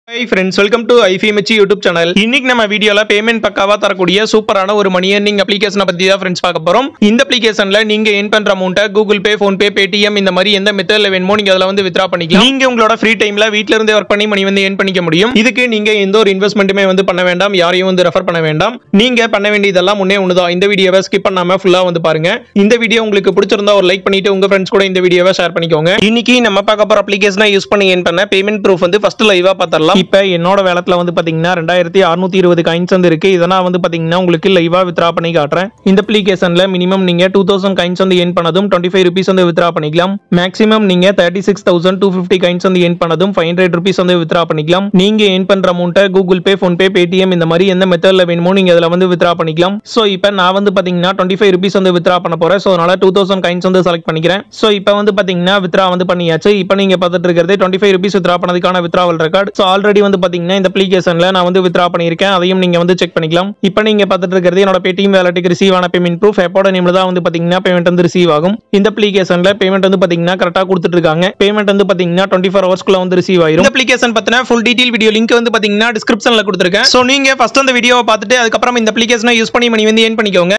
high friends welcome to IFMH YouTube channel இன்னைக்கு நம்ம வீடியோல பேமெண்ட் பக்காவா தரக்கூடிய சூப்பரான ஒரு மணி earning அப்ளிகேஷனை பத்தி தான் ஃப்ரெண்ட்ஸ் பார்க்க போறோம் இந்த அப்ளிகேஷன்ல நீங்க ஏன் பண்ற அமௌண்ட்டை Google Pay PhonePe Paytm இந்த மாதிரி எந்த மெத்தட்ல வேணுமோ நீங்க அதில் வந்து வித்ரா பண்ணிக்கலாம் நீங்க உங்களோட ஃப்ரீ டைம்ல வீட்ல இருந்தே ஒர்க் பண்ணி மணி வந்து ஏன் பண்ணிக்க முடியும் இதுக்கு நீங்க எந்த ஒரு இன்வெஸ்ட்மெண்ட்டுமே வந்து பண்ண வேண்டாம் யாரையும் வந்து ரெஃபர் பண்ண வேண்டாம் நீங்க பண்ண வேண்டியதெல்லாம் முன்னே ஒண்ணுதான் இந்த வீடியோவை ஸ்கிப் பண்ணாம ஃபுல்லா வந்து பாருங்க இந்த வீடியோ உங்களுக்கு பிடிச்சிருந்தா ஒரு லைக் பண்ணிட்டு உங்க ஃப்ரெண்ட்ஸ் கூட இந்த வீடியோவை ஷேர் பண்ணிக்கோங்க இன்னைக்கு நம்ம பார்க்க போற அப்ளிகேஷனை யூஸ் பண்ணி ஏன் பண்ண பேமெண்ட் ப்ரூஃப் வந்து ஃபர்ஸ்ட் லைவா பார்த்தரலாம் இப்போ என்னோட வேலத்துல வந்து பாத்தீங்கன்னா ரெண்டாயிரத்தி அறுநூத்தி இருபது காயின்ஸ் வந்து இருக்கு இதெல்லாம் வந்து பாத்தீங்கன்னா உங்களுக்கு லைவா வித்ரா பண்ணி காட்டுறேன் இந்த அப்ளிகேஷன்ல மினிமம் நீங்க டூ தௌசண்ட் காயின்ஸ் வந்து ஏன் பண்ணதும் டுவெண்ட்டி ஃபைவ் ருபீஸ் வந்து வித்ரா பண்ணிக்கலாம் மேக்ஸிமம் நீங்க thirty six thousand two fifty coins வந்து ஏன் பண்ணதும் ஃபைவ் ஹண்ட்ரட் ருபீஸ் வந்து வித்ரா பண்ணிக்கலாம் நீங்க ஏன் பண்ற அமௌண்ட்டை Google Pay PhonePe Paytm இந்த மாதிரி எந்த மெத்தட்ல வேணுமோ நீங்க அதுல வந்து வித்ரா பண்ணிக்கலாம் ஸோ இப்போ நான் வந்து பாத்தீங்கன்னா டுவெண்ட்டி ஃபைவ் ருபீஸ் வந்து வித்ரா பண்ண போறேன் ஸோ அதனால டூ தௌசண்ட் காயின்ஸ் வந்து செலக்ட் பண்ணிக்கிறேன் ஸோ இப்போ வந்து பாத்தீங்கன்னா வித்ரா வந்து பண்ணியாச்சு இப்போ நீங்க பார்த்துட்டு இருக்கிறது டுவெண்ட்டி ஃபைவ் ருபீஸ் வித்ரா பண்ணதுக்கான வித்ராவல் ரெக்கார்ட் ஸோ ஆல்ரெடி வந்து பாத்தீங்கன்னா இந்த அப்ளிகேஷன்ல நான் வந்து வித்ரா பண்ணியிருக்கேன் அதையும் நீங்க வந்து செக் பண்ணிக்கலாம் இப்போ நீங்க பார்த்துட்டு இருக்கிறது என்னோட பேடிஎம் வேலட்டுக்கு ரிசீவ் ஆன பேமெண்ட் ப்ரூஃப் எப்போட நேம்ல தான் வந்து பாத்தீங்கன்னா பேமெண்ட் வந்து ரிசீவ் ஆகும் இந்த அப்ளிகேஷன்ல பேமெண்ட் வந்து பாத்தீங்கன்னா கரெக்டாக கொடுத்துட்டு இருக்காங்க பேமெண்ட் வந்து பாத்தீங்கன்னா டுவெண்ட்டி ஃபோர் ஹவர்ஸ்க்குள்ள வந்து ரிசீவ் ஆயிரும் இந்த அப்ளிகேஷன் பத்தின ஃபுல் டீடைல் வீடியோ லிங்க் வந்து பாத்தீங்கன்னா டிஸ்கிரிப்ஷன்ல கொடுத்துருக்கேன் ஸோ நீங்க ஃபர்ஸ்ட் அந்த வீடியோவை பார்த்துட்டு அதுக்கப்புறம் இந்த அப்ளிகேஷனை யூஸ் பண்ணி மணி வந்து ஏன் பண்ணிக்கோங்க